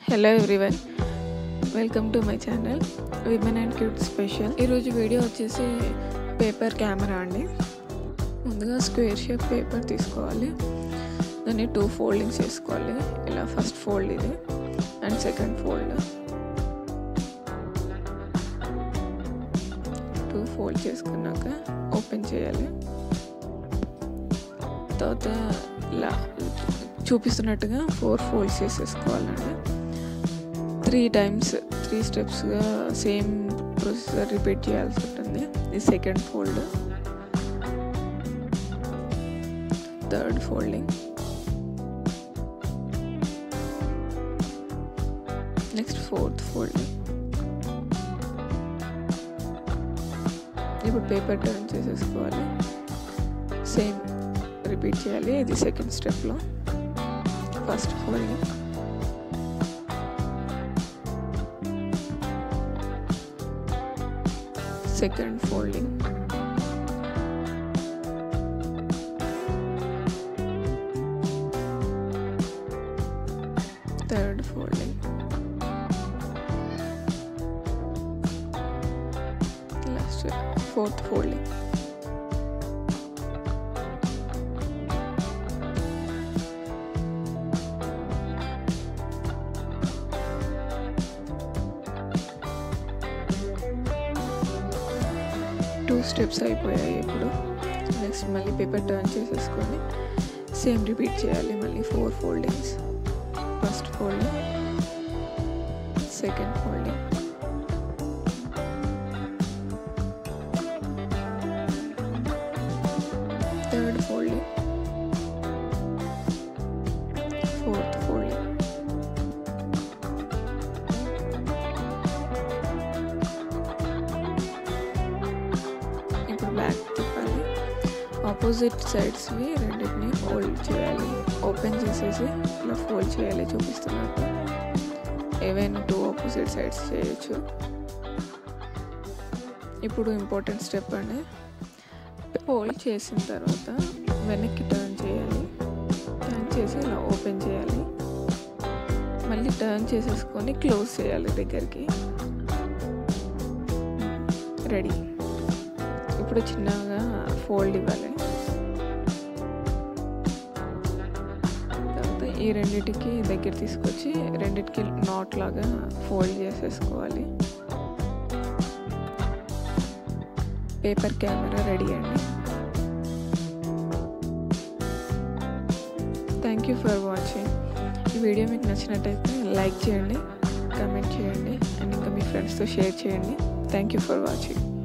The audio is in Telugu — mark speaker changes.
Speaker 1: hello everyone welcome to my channel women and kids special ఈరోజు వీడియో వచ్చేసి పేపర్ కెమెరా అండి ముందుగా స్క్వేర్ షేప్ పేపర్ తీసుకోవాలి దాన్ని టూ ఫోల్డింగ్స్ చేసుకోవాలి ఇలా ఫస్ట్ ఫోల్డ్ ఇది and second fold two fold చేసుకున్నాక ఓపెన్ చేయాలి తర్వాత ఇలా చూపిస్తున్నట్టుగా ఫోర్ ఫోల్డ్స్ చేసేసుకోవాలండి త్రీ టైమ్స్ త్రీ స్టెప్స్గా సేమ్ ప్రొసీజర్ రిపీట్ చేయాల్సి ఉంటుంది ఇది second fold third folding next fourth folding ఇప్పుడు పేపర్ టర్న్ చేసేసుకోవాలి సేమ్ రిపీట్ చేయాలి ఇది సెకండ్ స్టెప్లో first folding second folding third folding last fourth folding two steps అయిపోయాయి ఇప్పుడు నెక్స్ట్ మళ్ళీ పేపర్ టర్న్ చేసేసుకొని సేమ్ రిపీట్ చేయాలి మళ్ళీ four foldings first folding second folding third folding fourth folding ఇప్పుడు బ్యాక్ తిప్పాలి ఆపోజిట్ సైడ్స్వి రెండింటిని ఫోల్డ్ చేయాలి ఓపెన్ చేసేసి ఇలా ఫోల్డ్ చేయాలి చూపిస్తున్నట్టు ఏవైనా టూ ఆపోజిట్ సైడ్స్ చేయొచ్చు ఇప్పుడు ఇంపార్టెంట్ స్టెప్ అండి ఫోల్డ్ చేసిన తర్వాత వెనక్కి టర్న్ చేయాలి టర్న్ చేసి ఇలా ఓపెన్ చేయాలి మళ్ళీ టర్న్ చేసేసుకొని క్లోజ్ చేయాలి దగ్గరికి రెడీ ఇప్పుడు చిన్నగా ఫోల్డ్ ఇవ్వాలి తర్వాత ఈ రెండిటికి దగ్గర తీసుకొచ్చి రెండిటికి నాట్ లాగా ఫోల్డ్ చేసేసుకోవాలి పేపర్ కెమెరా రెడీ అండి థ్యాంక్ యూ ఫర్ వాచింగ్ ఈ వీడియో మీకు నచ్చినట్టయితే లైక్ చేయండి కమెంట్ చేయండి అండ్ ఇంకా మీ ఫ్రెండ్స్తో షేర్ చేయండి థ్యాంక్ యూ ఫర్ వాచింగ్